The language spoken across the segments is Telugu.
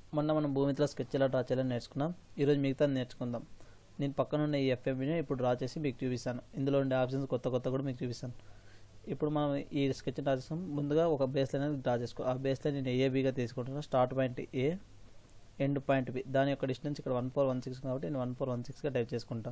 మొన్న మనం భూమిలో స్కెచ్ ఎలా డ్రా చేయాలని నేర్చుకున్నాం ఈరోజు మిగతా నేర్చుకుందాం నేను పక్కన ఉన్న ఈ ఎఫ్ఎంని ఇప్పుడు డ్రా చేసి మీకు చూపిస్తాను ఇందులో ఉండే ఆప్షన్స్ కొత్త కొత్త కూడా మీకు చూపిస్తాను ఇప్పుడు మనం ఈ స్కెచ్ డ్రా చేసుకున్నాం ముందుగా ఒక బేస్ లైన్ అనేది డ్రా చేసుకో ఆ బేస్ లైన్ నేను ఏబీగా తీసుకుంటున్నాను start point A end point B దాని యొక్క డిస్టెన్స్ ఇక్కడ వన్ ఫోర్ వన్ సిక్స్ కాబట్టి నేను వన్ ఫోర్ వన్ సిక్స్గా టైప్ చేసుకుంటా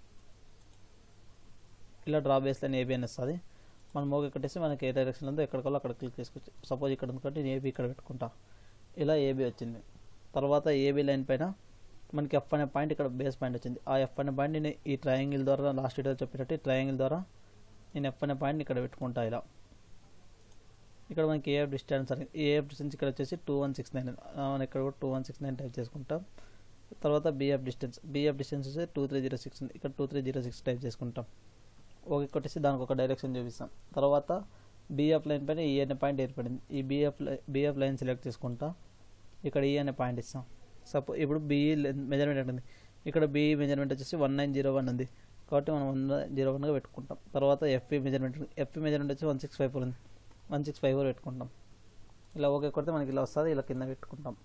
ఇలా డ్రా బేస్ లైన్ ఏబీ అని వస్తుంది మనం మోగ కట్టేసి మనకి ఏ డైరెక్షన్ ఉందో ఎక్కడికో అక్కడ క్లిక్ చేసుకోవచ్చు సపోజ్ ఇక్కడ ఉంది కాబట్టి నేను ఏబీ ఇక్కడ పెట్టుకుంటా ఇలా ఏబీ వచ్చింది తర్వాత ఏబీ లైన్ పైన మనకి ఎఫ్ అనే పాయింట్ ఇక్కడ బేస్ పాయింట్ వచ్చింది ఆ ఎఫ్ అనే పాయింట్ నేను ఈ ట్రయాంగిల్ ద్వారా లాస్ట్ వీడియో చెప్పినట్టు ఈ ట్రయాంగిల్ ద్వారా నేను ఎఫ్ అనే పాయింట్ ఇక్కడ పెట్టుకుంటా ఇలా ఇక్కడ మనకి ఏఎఫ్ డిస్టెన్స్ అని ఏఎఫ్ డిస్టెన్స్ ఇక్కడ వచ్చేసి టూ వన్ సిక్స్ నైన్ ఇక్కడ కూడా two one six nine type చేసుకుంటాం తర్వాత బిఎఫ్ డిస్టెన్స్ బిఎఫ్ డిస్టెన్స్ వచ్చి టూ త్రీ జీరో సిక్స్ ఉంది ఇక్కడ two three zero six type చేసుకుంటాం ఓకే కొట్టేసి దానికి ఒక డైరెక్షన్ చూపిస్తాం తర్వాత బిఎఫ్ లైన్ పైన ఈ అనే పాయింట్ ఏర్పడింది ఈ బిఎఫ్ బిఎఫ్ లైన్ సెలెక్ట్ చేసుకుంటా ఇక్కడ ఈ అనే పాయింట్ ఇస్తాం సపో ఇప్పుడు బిఈ మెజర్మెంట్ ఉంటుంది ఇక్కడ బిఈ మెజర్మెంట్ వచ్చేసి వన్ నైన్ జీరో వన్ ఉంది కాబట్టి మనం వన్ జీరో వన్గా పెట్టుకుంటాం తర్వాత ఎఫ్ఈ మెజర్మెంట్ ఎఫ్ఈ మెజర్మెంట్ వచ్చి వన్ సిక్స్ ఫైవ్ ఫోర్ ఉంది వన్ సిక్స్ ఫైవ్ ఫోర్ పెట్టుకుంటాం ఇలా ఓకే కొడితే మనకి ఇలా వస్తుంది ఇలా కింద పెట్టుకుంటాం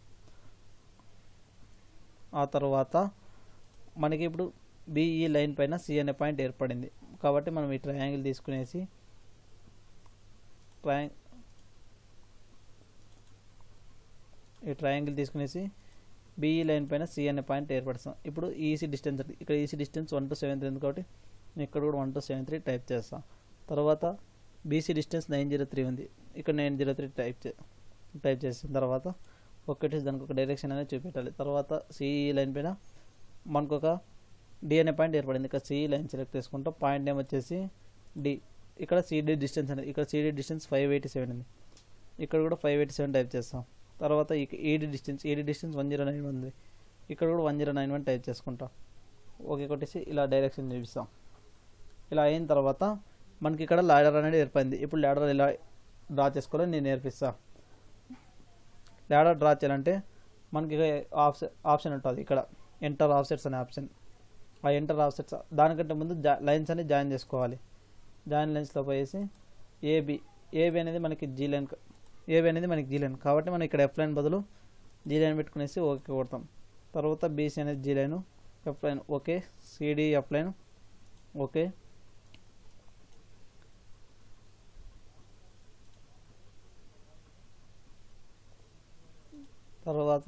ఆ తర్వాత మనకి ఇప్పుడు బిఈ లైన్ పైన సి అనే పాయింట్ ఏర్పడింది కాబట్టి మనం ఈ ట్రయాంగిల్ తీసుకునేసి ట్రయాంగ్ ఈ ట్రయాంగిల్ తీసుకునేసి బిఈ లైన్ పైన సి అనే పాయింట్ ఏర్పడుస్తాం ఇప్పుడు ఈసీ డిస్టెన్స్ అంటే ఇక్కడ EC distance one two seven three ఉంది కాబట్టి నేను ఇక్కడ కూడా one two seven three type చేస్తాను తర్వాత BC distance nine zero three ఉంది ఇక్కడ నైన్ జీరో త్రీ టైప్ చే టైప్ చేసిన తర్వాత ఒకటి దానికి ఒక డైరెక్షన్ అనేది చూపెట్టాలి తర్వాత సిఈ లైన్ పైన మనకు ఒక డి అనే పాయింట్ ఏర్పడింది ఇక్కడ సిఈ లైన్ సెలెక్ట్ చేసుకుంటాం పాయింట్ నేమ్ వచ్చేసి డి ఇక్కడ సిడి డిస్టెన్స్ అనేది ఇక్కడ CD distance five eighty seven ఉంది ఇక్కడ కూడా ఫైవ్ ఎయిటీ సెవెన్ టైప్ చేస్తాం తర్వాత ఈడి డిస్టెన్స్ ఈడి డిస్టెన్స్ వన్ జీరో నైన్ ఉంది ఇక్కడ కూడా one zero nine one type చేసుకుంటాం ఓకే కొట్టేసి ఇలా డైరెక్షన్ చూపిస్తాం ఇలా అయిన తర్వాత మనకి ఇక్కడ ల్యాడర్ అనేది ఏర్పడింది ఇప్పుడు ల్యాడర్ ఇలా డ్రా చేసుకోవాలని నేను నేర్పిస్తా ల్యాడర్ డ్రా చేయాలంటే మనకి ఆప్షన్ ఆప్షన్ ఉంటుంది ఇక్కడ ఎంటర్ ఆఫ్సెట్స్ అనే ఆప్షన్ ఆ ఎంటర్ ఆఫ్సెట్స్ దానికంటే ముందు జా లైన్స్ అని జాయిన్ చేసుకోవాలి జాయిన్ లైన్స్లో పోయేసి ఏబి ఏబి అనేది మనకి జీ లైన్ ఏబి అనేది మనకి జీ లైన్ కాబట్టి మనం ఇక్కడ ఎఫ్ లైన్ బదులు జీ లైన్ పెట్టుకునేసి ఓకే కొడతాం తర్వాత బీసీ అనేది G line F line okay CD F line okay తర్వాత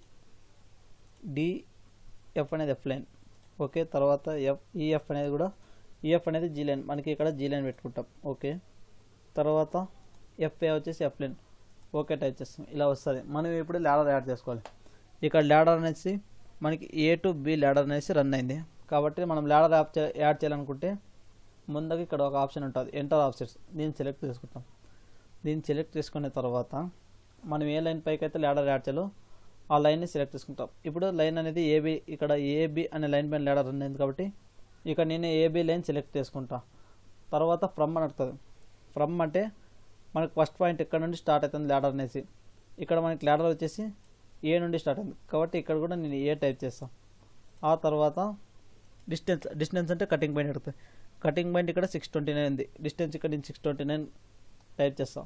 డిఎఫ్ అనేది ఎఫ్ లైన్ ఓకే తర్వాత ఎఫ్ ఈఎఫ్ అనేది కూడా ఈఎఫ్ అనేది జీ లైన్ మనకి ఇక్కడ జీ లైన్ పెట్టుకుంటాం ఓకే తర్వాత ఎఫ్ఏ వచ్చేసి ఎఫ్ లైన్ ఓకే టైప్ చేస్తాం ఇలా వస్తుంది మనం ఇప్పుడు ల్యాడర్ యాడ్ చేసుకోవాలి ఇక్కడ ల్యాడర్ అనేసి మనకి ఏ టు బి ల్యాడర్ అనేసి రన్ అయింది కాబట్టి మనం ల్యాడర్ యాప్ యాడ్ చేయాలనుకుంటే ముందుగా ఇక్కడ ఒక ఆప్షన్ ఉంటుంది ఎంటర్ ఆప్షన్స్ దీన్ని సెలెక్ట్ చేసుకుంటాం దీన్ని సెలెక్ట్ చేసుకున్న తర్వాత మనం ఏ లైన్ పైకి అయితే ల్యాడర్ యాడ్ చేయాలో ఆ లైన్ని సెలెక్ట్ చేసుకుంటాం ఇప్పుడు లైన్ అనేది ఏబి ఇక్కడ ఏబి అనే లైన్ పైన ల్యాడర్ అనేది కాబట్టి ఇక్కడ నేను ఏబి లైన్ సెలెక్ట్ చేసుకుంటా తర్వాత ఫ్రమ్ అని అడుగుతుంది ఫ్రమ్ అంటే మనకు ఫస్ట్ పాయింట్ ఇక్కడ నుండి స్టార్ట్ అవుతుంది ల్యాడర్ అనేసి ఇక్కడ మనకి ల్యాడర్ వచ్చేసి ఏ నుండి స్టార్ట్ అయింది కాబట్టి ఇక్కడ కూడా నేను ఏ టైప్ చేస్తాను ఆ తర్వాత డిస్టెన్స్ డిస్టెన్స్ అంటే కటింగ్ పాయింట్ అడుగుతుంది కటింగ్ పాయింట్ ఇక్కడ సిక్స్ ట్వంటీ నైన్ ఉంది డిస్టెన్స్ ఇక్కడ నేను సిక్స్ ట్వంటీ నైన్ టైప్ చేస్తాం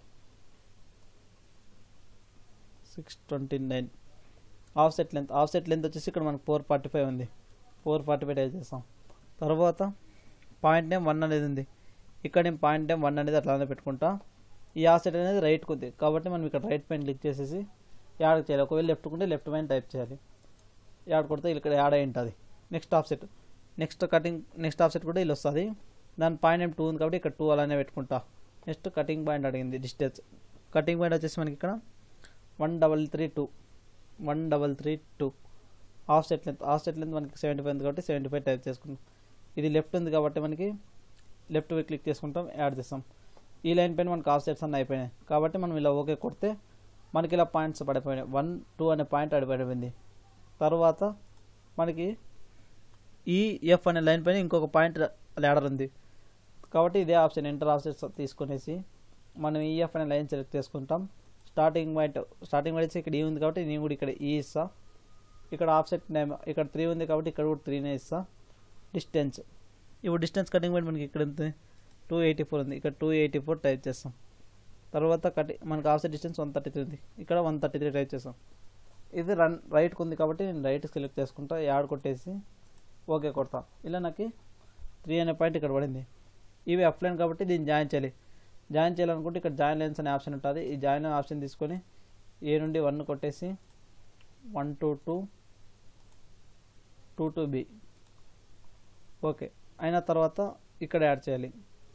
six twenty nine offset length offset length వచ్చేసి ఇక్కడ మనకు ఫోర్ ఫార్టీ ఫైవ్ ఉంది ఫోర్ ఫార్టీ ఫైవ్ టైప్ చేస్తాం తర్వాత పాయింట్ నేమ్ వన్ అనేది ఉంది ఇక్కడ నేను పాయింట్ నేమ్ వన్ అనేది అట్లానే పెట్టుకుంటా ఈ ఆఫ్ సెట్ అనేది రైట్కి ఉంది కాబట్టి మనం ఇక్కడ రైట్ పైన క్లిక్ చేసేసి యాడ్ చేయాలి ఒకవేళ లెఫ్ట్ కుంటే లెఫ్ట్ పైన టైప్ చేయాలి యాడ్ కొడితే ఇక్కడ యాడ్ అయి ఉంటుంది next offset next cutting next offset కూడా ఇలా వస్తుంది దాని పాయింట్ నేమ్ టూ ఉంది కాబట్టి ఇక్కడ టూ అలానే పెట్టుకుంటా నెక్స్ట్ కటింగ్ పాయింట్ అడిగింది డిస్టెన్స్ కటింగ్ పాయింట్ వచ్చేసి మనకి ఇక్కడ one double three two one double three two half set length half set length మనకి సెవెంటీ ఫైవ్ ఉంది కాబట్టి సెవెంటీ ఫైవ్ టైప్ చేసుకుంటాం ఇది లెఫ్ట్ ఉంది కాబట్టి మనకి లెఫ్ట్ క్లిక్ చేసుకుంటాం యాడ్ చేస్తాం ఈ లైన్ పైన మనకి హాఫ్ సెట్స్ అన్నీ అయిపోయినాయి కాబట్టి మనం ఇలా ఓకే కొడితే మనకి ఇలా పాయింట్స్ పడిపోయినాయి వన్ టూ అనే పాయింట్ అడిపడిపోయింది తర్వాత మనకి ఈ ఎఫ్ అనే లైన్ పైన ఇంకొక పాయింట్ ల్యాడర్ ఉంది కాబట్టి ఇదే ఆప్షన్ ఎంటర్ ఆప్షన్స్ తీసుకునేసి మనం ఈఎఫ్ అనే లైన్ సెలెక్ట్ చేసుకుంటాం స్టార్టింగ్ పాయింట్ స్టార్టింగ్ పాయింట్ ఇక్కడ ఈ ఉంది కాబట్టి నేను కూడా ఇక్కడ ఈ ఇస్తా ఇక్కడ ఆఫ్సెట్ నేమ్ ఇక్కడ త్రీ ఉంది కాబట్టి ఇక్కడ కూడా త్రీనే ఇస్తా డిస్టెన్స్ ఇప్పుడు డిస్టెన్స్ కటింగ్ పాయింట్ మనకి ఇక్కడ ఎంత టూ ఎయిటీ ఫోర్ ఉంది ఇక్కడ టూ ఎయిటీ ఫోర్ టైప్ చేస్తాం తర్వాత కటి మనకి offset distance one thirty three ఉంది ఇక్కడ వన్ థర్టీ త్రీ టైప్ చేస్తాం ఇది రన్ రైట్కి ఉంది కాబట్టి నేను రైట్ సెలెక్ట్ చేసుకుంటా యాడ్ కొట్టేసి ఓకే కొడతా ఇలా నాకు త్రీ అనే పాయింట్ ఇక్కడ పడింది ఇవి అప్లైన్ కాబట్టి దీన్ని జాయిన్ చేయాలి జాయిన్ చేయాలనుకుంటే ఇక్కడ జాయిన్ లైన్స్ అనే ఆప్షన్ ఉంటుంది ఈ జాయిన్ లైన్ ఆప్షన్ తీసుకొని ఏ నుండి వన్ కొట్టేసి one two two two two B okay అయిన తర్వాత ఇక్కడ యాడ్ చేయాలి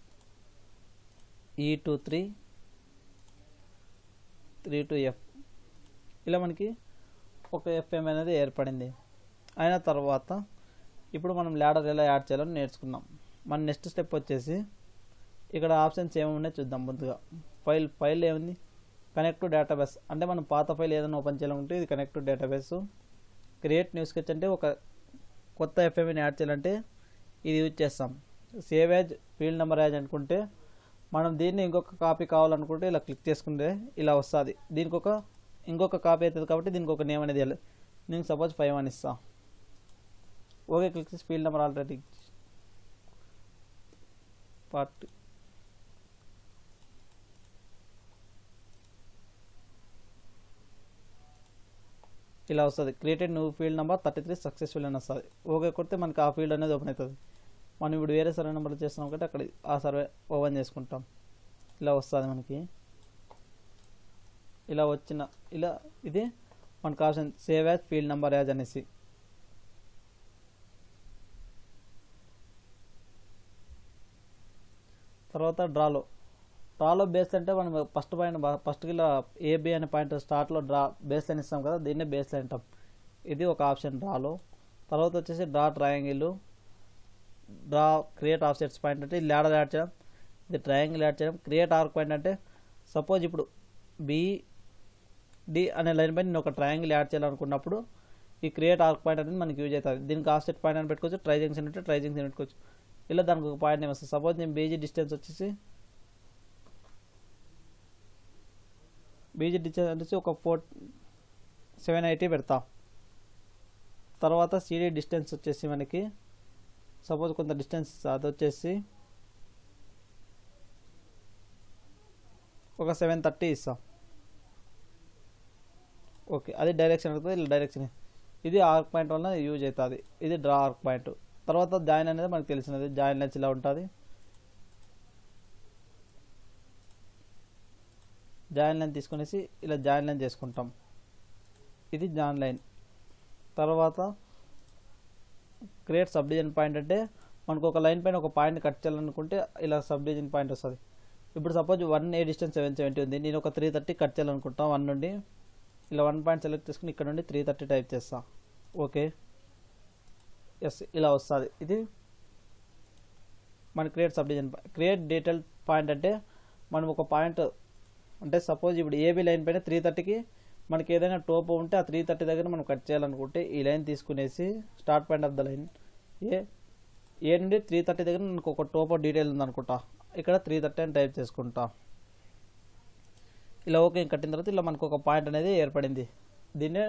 ఈ two three three to F ఇలా మనకి ఒక ఎఫ్ఎం అనేది ఏర్పడింది అయిన తర్వాత ఇప్పుడు మనం ల్యాడర్ ఎలా యాడ్ చేయాలని నేర్చుకున్నాం మన నెక్స్ట్ స్టెప్ వచ్చేసి ఇక్కడ ఆప్షన్స్ ఏమి ఉన్నాయో చూద్దాం ముందుగా ఫైల్ ఫైల్ ఏముంది కనెక్ట్ టు డేటాబేస్ అంటే మనం పాత ఫైల్ ఏదైనా ఓపెన్ చేయాలంటే ఇది connect to database create new sketch అంటే ఒక కొత్త ఎఫ్ఎంని యాడ్ చేయాలంటే ఇది యూజ్ చేస్తాం save as field number as అనుకుంటే మనం దీన్ని ఇంకొక కాపీ కావాలనుకుంటే ఇలా క్లిక్ చేసుకుంటే ఇలా వస్తుంది దీనికి ఒక ఇంకొక కాపీ అవుతుంది కాబట్టి దీనికి ఒక నేమ్ అనేది ఇవ్వాలి నేను సపోజ్ ఫైవ్ అని ఇస్తా ఓకే క్లిక్ చేసి ఫీల్డ్ నెంబర్ ఆల్రెడీ పార్ట్ ఇలా వస్తుంది created new field number thirty three successful అని వస్తుంది ఓకే కొడితే మనకి ఆ ఫీల్డ్ అనేది ఓపెన్ అవుతుంది మనం ఇప్పుడు వేరే సర్వే నెంబర్ చేస్తున్నాం కాబట్టి అక్కడ ఆ సర్వే ఓపెన్ చేసుకుంటాం ఇలా వస్తుంది మనకి ఇలా వచ్చిన ఇలా ఇది మనకు option save as field number as అనేసి తర్వాత డ్రాలో డ్రాలో బేస్ అంటే మనం ఫస్ట్ పాయింట్ ఫస్ట్ ఇలా ఏబి అనే పాయింట్ స్టార్ట్లో డ్రా బేస్ లైన్ ఇస్తాం కదా దీన్నే బేస్ లైన్ అంటాం ఇది ఒక ఆప్షన్ డ్రాలో తర్వాత వచ్చేసి draw triangle draw create offsets point అంటే ల్యాడర్ యాడ్ చేయడం ఇది ట్రయాంగిల్ యాడ్ చేయడం క్రియేట్ ఆర్క్ పాయింట్ అంటే సపోజ్ ఇప్పుడు బి డి అనే లైన్ పైన నేను ఒక ట్రయాంగిల్ యాడ్ చేయాలనుకున్నప్పుడు ఈ క్రియేట్ ఆర్క్ పాయింట్ అనేది మనకి యూజ్ అవుతుంది దీనికి ఆఫ్ సెట్ పాయింట్ అని పెట్టుకోవచ్చు ట్రై జంక్షన్ అంటే ట్రై జంక్షన్ పెట్టుకోవచ్చు ఇలా దానికి ఒక పాయింట్ నేమ్ వస్తుంది సపోజ్ నేను బీజీ డిస్టెన్స్ వచ్చేసి బీజీ డిస్టెన్స్ వచ్చేసి ఒక ఫోర్ సెవెన్ ఎయిటీ పెడతా తర్వాత సిడీ డిస్టెన్స్ వచ్చేసి మనకి సపోజ్ కొంత డిస్టెన్స్ అది వచ్చేసి ఒక సెవెన్ థర్టీ ఇస్తాం ఓకే అది డైరెక్షన్ అవుతుంది ఇలా డైరెక్షన్ ఇది ఆర్క్ పాయింట్ వల్ల యూజ్ అవుతుంది ఇది డ్రా ఆర్క్ పాయింట్ తర్వాత జాయిన్ అనేది మనకు తెలిసినది జాయిన్ లైన్స్ ఇలా ఉంటుంది జాయిన్ లైన్ తీసుకునేసి ఇలా జాయిన్ లైన్ చేసుకుంటాం ఇది జాయిన్ లైన్ తర్వాత క్రియేట్ సబ్ డివిజన్ పాయింట్ అంటే మనకు ఒక లైన్ పైన ఒక పాయింట్ కట్ చేయాలనుకుంటే ఇలా సబ్ డివిజన్ పాయింట్ వస్తుంది ఇప్పుడు suppose one A distance seven seventy ఉంది నేను ఒక త్రీ థర్టీ కట్ చేయాలనుకుంటాను వన్ నుండి ఇలా వన్ పాయింట్ సెలెక్ట్ చేసుకుని ఇక్కడ నుండి త్రీ థర్టీ టైప్ చేస్తా ఓకే ఎస్ ఇలా వస్తుంది ఇది మన create subdivision create detail point అంటే మనం ఒక పాయింట్ అంటే సపోజ్ ఇప్పుడు ఏబీ లైన్ పైన త్రీ థర్టీకి మనకి ఏదైనా టోపో ఉంటే ఆ త్రీ థర్టీ దగ్గర మనం కట్ చేయాలనుకుంటే ఈ లైన్ తీసుకునేసి start point of the line A A నుండి త్రీ థర్టీ దగ్గర మనకు ఒక టోపో డీటెయిల్ ఉందనుకుంటా ఇక్కడ త్రీ థర్టీ అని టైప్ చేసుకుంటా ఇలా ఓకే కట్టిన తర్వాత ఇలా మనకు ఒక పాయింట్ అనేది ఏర్పడింది దీన్నే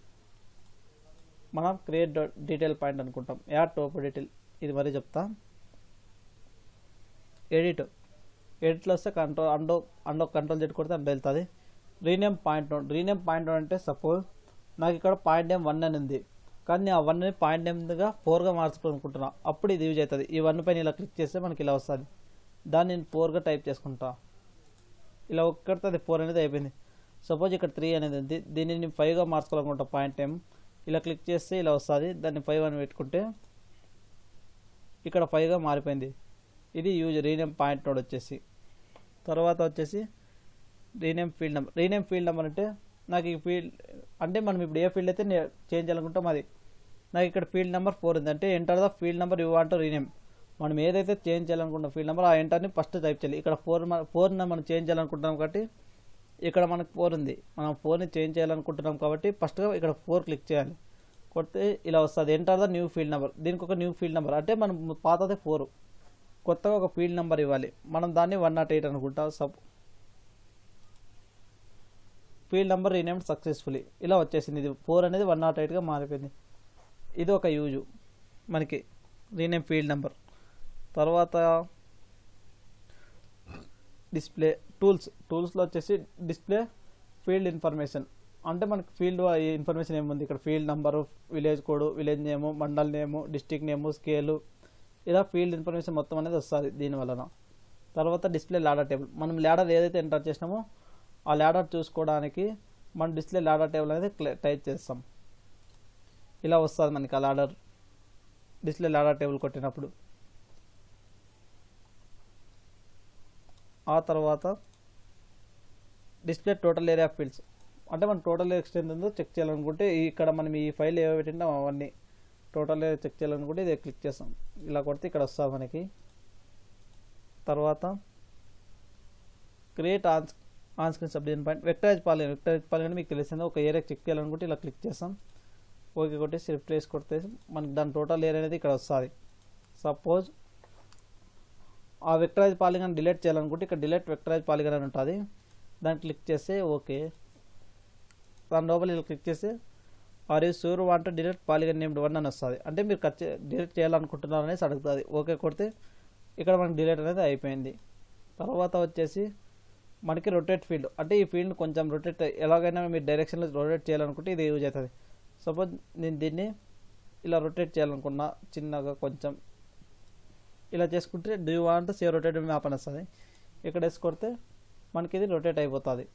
మనం క్రియేట్ డీటెయిల్ పాయింట్ అనుకుంటాం యాడ్ టోపో డీటెయిల్ ఇది మరీ చెప్తా ఎడిట్ ఎడిట్లో వస్తే control undo undo control Z కొడితే అండో వెళ్తుంది rename point note rename point note అంటే సపోజ్ నాకు ఇక్కడ పాయింట్ నేమ్ వన్ అని ఉంది కానీ నేను ఆ వన్ అని పాయింట్ నేమ్గా ఫోర్గా మార్చుకోవాలనుకుంటున్నా అప్పుడు ఇది యూజ్ అవుతుంది ఈ వన్ పైన ఇలా క్లిక్ చేస్తే మనకి ఇలా వస్తుంది దాన్ని నేను ఫోర్గా టైప్ చేసుకుంటా ఇలా ఒక్కడితో అది ఫోర్ అనేది అయిపోయింది సపోజ్ ఇక్కడ త్రీ అనేది ఉంది దీన్ని నేను ఫైవ్గా మార్చుకోవాలనుకుంటా పాయింట్ నేమ్ ఇలా క్లిక్ చేస్తే ఇలా వస్తుంది దాన్ని ఫైవ్ అని పెట్టుకుంటే ఇక్కడ ఫైవ్గా మారిపోయింది ఇది యూజ్ రీనేమ్ పాయింట్ నోడ్ వచ్చేసి తర్వాత వచ్చేసి rename field number rename field number అంటే నాకు ఈ ఫీల్డ్ అంటే మనం ఇప్పుడు ఏ ఫీల్డ్ అయితే చేంజ్ చేయాలనుకుంటాం అది నాకు ఇక్కడ ఫీల్డ్ నెంబర్ ఫోర్ ఉంది అంటే enter the field number you want rename మనం ఏదైతే చేంజ్ చేయాలనుకుంటున్న ఫీల్డ్ నెంబర్ ఆ ఎంటర్ని ఫస్ట్ టైప్ చేయాలి ఇక్కడ ఫోర్ ఫోర్ మనం చేంజ్ చేయాలనుకుంటున్నాం కాబట్టి ఇక్కడ మనకు ఫోర్ ఉంది మనం ఫోర్ని చేంజ్ చేయాలనుకుంటున్నాం కాబట్టి ఫస్ట్గా ఇక్కడ ఫోర్ క్లిక్ చేయాలి కొడితే ఇలా వస్తుంది enter the new field number దీనికి ఒక న్యూ ఫీల్డ్ నెంబర్ అంటే మనం పాతదే ఫోర్ కొత్తగా ఒక ఫీల్డ్ నెంబర్ ఇవ్వాలి మనం దాన్ని వన్ నాట్ ఎయిట్ అనుకుంటాం sub field number rename successfully ఇలా వచ్చేసింది ఇది ఫోర్ అనేది వన్ నాట్ ఎయిట్గా మారిపోయింది ఇది ఒక యూజు మనకి రీనేమ్ ఫీల్డ్ నెంబర్ తర్వాత డిస్ప్లే టూల్స్ టూల్స్లో వచ్చేసి డిస్ప్లే ఫీల్డ్ ఇన్ఫర్మేషన్ అంటే మనకి ఫీల్డ్ ఇన్ఫర్మేషన్ ఏముంది ఇక్కడ field number village code village name mandal name district name scale ఇలా ఫీల్డ్ ఇన్ఫర్మేషన్ మొత్తం అనేది వస్తుంది దీని వలన తర్వాత డిస్ప్లే ల్యాడర్ టేబుల్ మనం ల్యాడర్ ఏదైతే ఎంటర్ చేసినామో ఆ ల్యాడర్ చూసుకోవడానికి మనం డిస్ప్లే ల్యాడర్ టేబుల్ అనేది టైప్ చేస్తాం ఇలా వస్తుంది మనకి ఆ ల్యాడర్ డిస్ప్లే ల్యాడర్ టేబుల్ కొట్టినప్పుడు ఆ తర్వాత డిస్ప్లే టోటల్ ఏరియా ఫీల్డ్స్ అంటే మనం టోటల్ ఎక్స్టెంట్ ఉందో చెక్ చేయాలనుకుంటే ఈ- ఇక్కడ మనం ఈ ఫైల్ ఏవో పెట్టింటాం అవన్నీ టోటల్ ఏరియా చెక్ చేయాలనుకుంటే ఇది క్లిక్ చేస్తాం ఇలా కొడితే ఇక్కడ వస్తుంది మనకి తర్వాత create on on screen subdivision point vectorise polygon vectorise polygon మీకు తెలిసింది ఒక ఏరియా చెక్ చేయాలనుకుంటే ఇలా క్లిక్ చేస్తాం ఓకే కొట్టేసి రిఫ్రెష్ కొడితే మనకి దాని టోటల్ ఏరియా అనేది ఇక్కడ వస్తుంది సపోజ్ ఆ వెక్టరైజ్ పాలిగన్ డిలీట్ చేయాలనుకుంటే ఇక్కడ డిలీట్ వెక్టరైజ్ పాలిగన్ అని ఉంటుంది దాన్ని క్లిక్ చేస్తే ఓకే దాని లోపల ఇలా క్లిక్ చేస్తే are you sure want delete polygon named one అని వస్తుంది అంటే మీరు కట్ డిలీట్ చేయాలనుకుంటున్నారు అనేసి అడుగుతుంది ఓకే కొడితే ఇక్కడ మనకి డిలీట్ అనేది అయిపోయింది తర్వాత వచ్చేసి మనకి రొటేట్ ఫీల్డ్ అంటే ఈ ఫీల్డ్ కొంచెం రొటేట్ ఎలాగైనా మీరు డైరెక్షన్లో రొటేట్ చేయాలనుకుంటే ఇది యూజ్ అవుతుంది సపోజ్ నేను దీన్ని ఇలా రొటేట్ చేయాలనుకున్నా చిన్నగా కొంచెం ఇలా చేసుకుంటే do you want save rotate map అని వస్తుంది ఇక్కడ వేసి కొడితే మనకి ఇది రొటేట్ అయిపోతుంది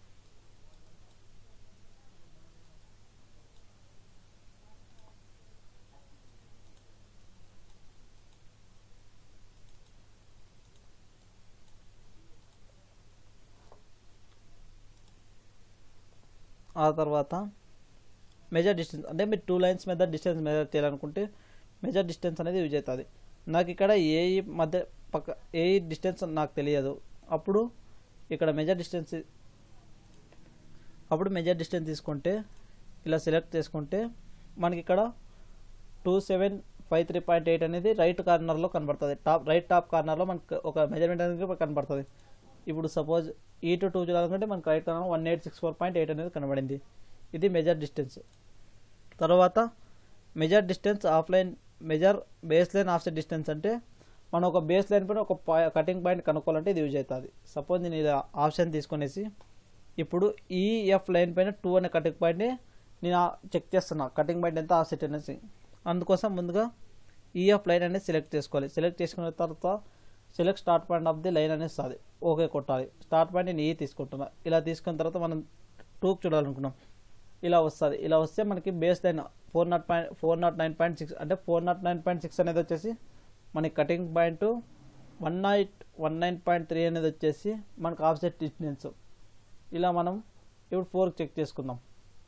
ఆ తర్వాత మెజర్ డిస్టెన్స్ అంటే మీరు టూ లైన్స్ మీద డిస్టెన్స్ మెజర్ చేయాలనుకుంటే మెజర్ డిస్టెన్స్ అనేది యూజ్ అవుతుంది నాకు ఇక్కడ ఏ మధ్య పక్క ఏ డిస్టెన్స్ నాకు తెలియదు అప్పుడు ఇక్కడ మెజర్ డిస్టెన్స్ అప్పుడు మెజర్ డిస్టెన్స్ తీసుకుంటే ఇలా సెలెక్ట్ చేసుకుంటే మనకి ఇక్కడ two seven five three point eight అనేది రైట్ కార్నర్లో కనబడుతుంది టాప్ రైట్ టాప్ కార్నర్లో మనకు ఒక మెజర్మెంట్ అనేది కనబడుతుంది ఇప్పుడు సపోజ్ ఈ టు టూ చూడాలనుకుంటే మనకు right corner one eight six four point eight అనేది కనబడింది ఇది మెజర్ డిస్టెన్స్ తర్వాత measure distance offline measure base line offset distance అంటే మనం ఒక బేస్ లైన్ పైన ఒక కటింగ్ పాయింట్ కనుక్కోవాలంటే ఇది యూజ్ అవుతుంది సపోజ్ నేను ఇది ఆప్షన్ తీసుకునేసి ఇప్పుడు ఈ ఎఫ్ లైన్ పైన టూ అనే కటింగ్ పాయింట్ని నేను చెక్ చేస్తున్నా కటింగ్ పాయింట్ ఎంత ఆఫ్సెట్ అనేసి అందుకోసం ముందుగా ఈఎఫ్ లైన్ అనేది సెలెక్ట్ చేసుకోవాలి సెలెక్ట్ చేసుకున్న తర్వాత select start point of the line అనేది వస్తుంది ఓకే కొట్టాలి స్టార్ట్ పాయింట్ నేను ఈ తీసుకుంటున్నా ఇలా తీసుకున్న తర్వాత మనం టూకి చూడాలనుకున్నాం ఇలా వస్తుంది ఇలా వస్తే మనకి base line four nought point four nought nine point six అంటే four nought nine point six అనేది వచ్చేసి మనకి cutting point one nine one nine point three అనేది వచ్చేసి మనకు ఆఫ్సెట్ డిస్టెన్స్ ఇలా మనం ఇప్పుడు ఫోర్కి చెక్ చేసుకుందాం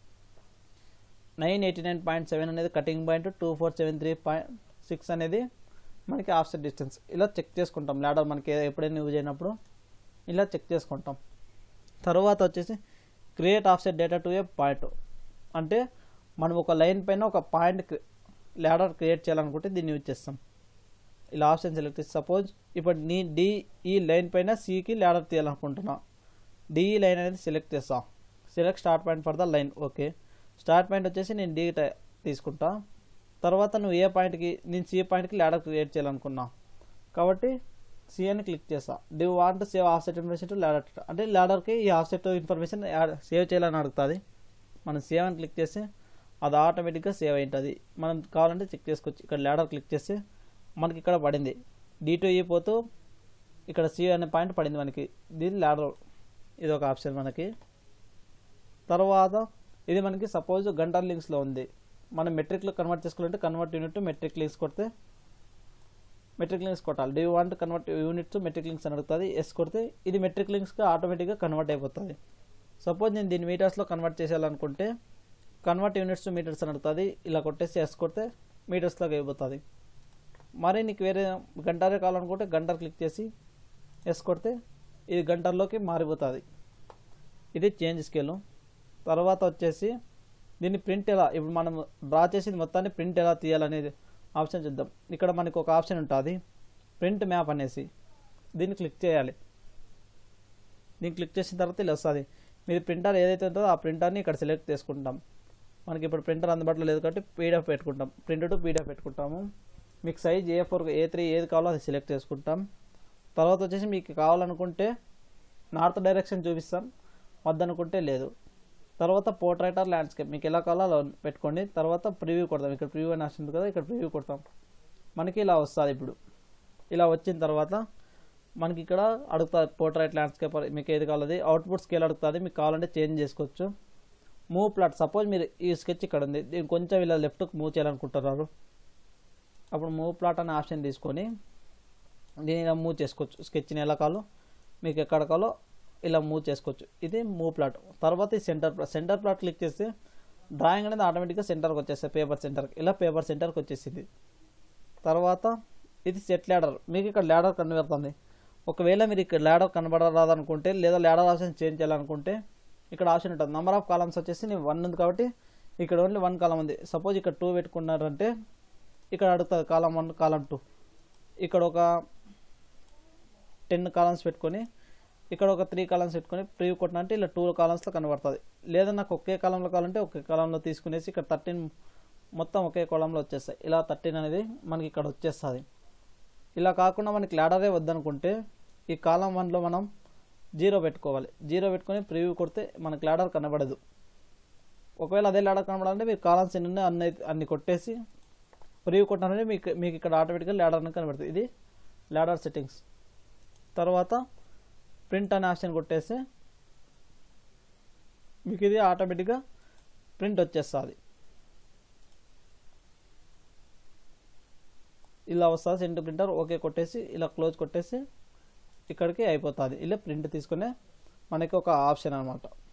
nine eighty nine point seven అనేది cutting point two four seven three point six అనేది మనకి ఆఫ్సెట్ డిస్టెన్స్ ఇలా చెక్ చేసుకుంటాం ల్యాడర్ మనకి ఎప్పుడైనా యూజ్ అయినప్పుడు ఇలా చెక్ చేసుకుంటాం తర్వాత వచ్చేసి create offset data to a point అంటే మనం ఒక లైన్ పైన ఒక పాయింట్ ల్యాడర్ క్రియేట్ చేయాలనుకుంటే దీన్ని యూజ్ చేస్తాం ఇలా ఆప్షన్ సెలెక్ట్ చేసి సపోజ్ ఇప్పుడు నీ డి ఈ లైన్ పైన సికి ల్యాడర్ తీయాలనుకుంటున్నా డిఈ లైన్ అనేది సెలెక్ట్ చేస్తా select start point for the line okay start point వచ్చేసి నేను డి తీసుకుంటా తర్వాత నువ్వు ఏ పాయింట్కి నేను సి పాయింట్కి ల్యాడర్ క్రియేట్ చేయాలనుకున్నా కాబట్టి సి అని క్లిక్ చేస్తా do want save offset information to ladder అంటే ల్యాడర్కి ఈ ఆఫ్సెట్ ఇన్ఫర్మేషన్ సేవ్ చేయాలని అడుగుతుంది మనం సేవ్ అని క్లిక్ చేస్తే అది ఆటోమేటిక్గా సేవ్ అయింటుంది మనం కావాలంటే చెక్ చేసుకోవచ్చు ఇక్కడ ల్యాడర్ క్లిక్ చేస్తే మనకి ఇక్కడ పడింది డి టు ఈ పోతూ ఇక్కడ సి అనే పాయింట్ పడింది మనకి దీని ల్యాడర్ ఇది ఒక ఆప్షన్ మనకి తర్వాత ఇది మనకి సపోజ్ గంటల్ లింక్స్లో ఉంది మనం మెట్రిక్లో కన్వర్ట్ చేసుకోవాలంటే convert unit to metric links కొడితే మెట్రిక్ లింక్స్ కొట్టాలి do want convert unit to metric links అని అడుగుతుంది ఎస్ కొడితే ఇది మెట్రిక్ లింక్స్గా ఆటోమేటిక్గా కన్వర్ట్ అయిపోతుంది సపోజ్ నేను దీన్ని మీటర్స్లో కన్వర్ట్ చేసేయాలనుకుంటే కన్వర్ట్ యూనిట్స్ టు మీటర్స్ అని అడుగుతుంది ఇలా కొట్టేసి ఎస్ కొడితే మీటర్స్లోకి అయిపోతుంది మరి నీకు వేరే గంటరే కావాలనుకుంటే గంటర్ క్లిక్ చేసి ఎస్ కొడితే ఇది గంటర్లోకి మారిపోతుంది ఇది చేంజ్ స్కేలు తర్వాత వచ్చేసి దీన్ని ప్రింట్ ఎలా ఇప్పుడు మనం డ్రా చేసింది మొత్తాన్ని ప్రింట్ ఎలా తీయాలనేది ఆప్షన్ చూద్దాం ఇక్కడ మనకు ఒక ఆప్షన్ ఉంటుంది ప్రింట్ మ్యాప్ అనేసి దీన్ని క్లిక్ చేయాలి దీన్ని క్లిక్ చేసిన తర్వాత ఇలా వస్తుంది మీరు ప్రింటర్ ఏదైతే ఉంటుందో ఆ ప్రింటర్ని ఇక్కడ సెలెక్ట్ చేసుకుంటాం మనకి ఇప్పుడు ప్రింటర్ అందుబాటులో లేదు కాబట్టి పీడిఎఫ్ పెట్టుకుంటాం ప్రింట్ టు పీడిఎఫ్ పెట్టుకుంటాము మీకు size A four A three ఏది కావాలో అది సెలెక్ట్ చేసుకుంటాం తర్వాత వచ్చేసి మీకు కావాలనుకుంటే నార్త్ డైరెక్షన్ చూపిస్తాం వద్దనుకుంటే లేదు తర్వాత పోర్ట్రైటర్ ల్యాండ్స్కేప్ మీకు ఎలా కావాలో అలా పెట్టుకోండి తర్వాత ప్రివ్యూ కొడతాం ఇక్కడ ప్రివ్యూ అని ఆప్షన్ ఉంది కదా ఇక్కడ ప్రివ్యూ కొడతాం మనకి ఇలా వస్తుంది ఇప్పుడు ఇలా వచ్చిన తర్వాత మనకి ఇక్కడ అడుగుతుంది పోర్ట్రైట్ ల్యాండ్స్కేప్ మీకు ఏది కావాలి అవుట్పుట్ స్కేల్ అడుగుతుంది మీకు కావాలంటే చేంజ్ చేసుకోవచ్చు మూవ్ ప్లాట్ సపోజ్ మీరు ఈ స్కెచ్ ఇక్కడ ఉంది దీన్ని కొంచెం ఇలా లెఫ్ట్కి మూవ్ చేయాలనుకుంటున్నారు అప్పుడు మూవ్ ప్లాట్ అనే ఆప్షన్ తీసుకొని దీన్ని ఇలా మూవ్ చేసుకోవచ్చు స్కెచ్ని ఎలా కాలో మీకు ఎక్కడ కాలో ఇలా మూవ్ చేసుకోవచ్చు ఇది మూవ్ ప్లాట్ తర్వాత ఈ centre plot centre plot click చేస్తే డ్రాయింగ్ అనేది ఆటోమేటిక్గా సెంటర్కి వచ్చేస్తాయి పేపర్ సెంటర్కి ఇలా పేపర్ సెంటర్కి వచ్చేసింది తర్వాత ఇది సెట్ ల్యాడర్ మీకు ఇక్కడ ల్యాడర్ కనబడుతుంది ఒకవేళ మీరు ఇక్కడ ల్యాడర్ కనబడరాదనుకుంటే లేదా ల్యాడర్ ఆప్షన్ చేంజ్ చేయాలనుకుంటే ఇక్కడ ఆప్షన్ ఉంటుంది నెంబర్ ఆఫ్ కాలమ్స్ వచ్చేసి నేను వన్ ఉంది కాబట్టి ఇక్కడ ఓన్లీ వన్ కాలం ఉంది సపోజ్ ఇక్కడ టూ పెట్టుకున్నారంటే ఇక్కడ అడుగుతుంది కాలం వన్ కాలం టూ ఇక్కడ ఒక టెన్ కాలమ్స్ పెట్టుకొని ఇక్కడ ఒక త్రీ కాలమ్స్ పెట్టుకొని ప్రివ్యూ కొట్టిన అంటే ఇలా టూ కాలమ్స్లో కనబడుతుంది లేదా నాకు ఒకే కాలంలో కావాలంటే ఒకే కాలంలో తీసుకునేసి ఇక్కడ థర్టీన్ మొత్తం ఒకే కాలంలో వచ్చేస్తాయి ఇలా థర్టీన్ అనేది మనకి ఇక్కడ వచ్చేస్తుంది ఇలా కాకుండా మనకి ల్యాడరే వద్దనుకుంటే ఈ కాలం వన్లో మనం జీరో పెట్టుకోవాలి జీరో పెట్టుకొని ప్రివ్యూ కొడితే మనకి ల్యాడర్ కనబడదు ఒకవేళ అదే ల్యాడర్ కనబడాలంటే మీరు కాలమ్స్ ఎన్ని ఉన్నాయో అన్ని అన్ని కొట్టేసి ప్రివ్యూ కొట్టినారంటే మీకు మీకు ఇక్కడ ఆటోమేటిక్గా ల్యాడర్ అనేది కనబడుతుంది ఇది ల్యాడర్ సెట్టింగ్స్ తర్వాత ప్రింట్ అనే ఆప్షన్ కొట్టేస్తే మీకు ఇది ఆటోమేటిక్గా ప్రింట్ వచ్చేస్తుంది ఇలా వస్తుంది సెంటర్ ప్రింటర్ ఓకే కొట్టేసి ఇలా క్లోజ్ కొట్టేసి ఇక్కడికి అయిపోతుంది ఇలా ప్రింట్ తీసుకునే మనకి ఒక ఆప్షన్ అనమాట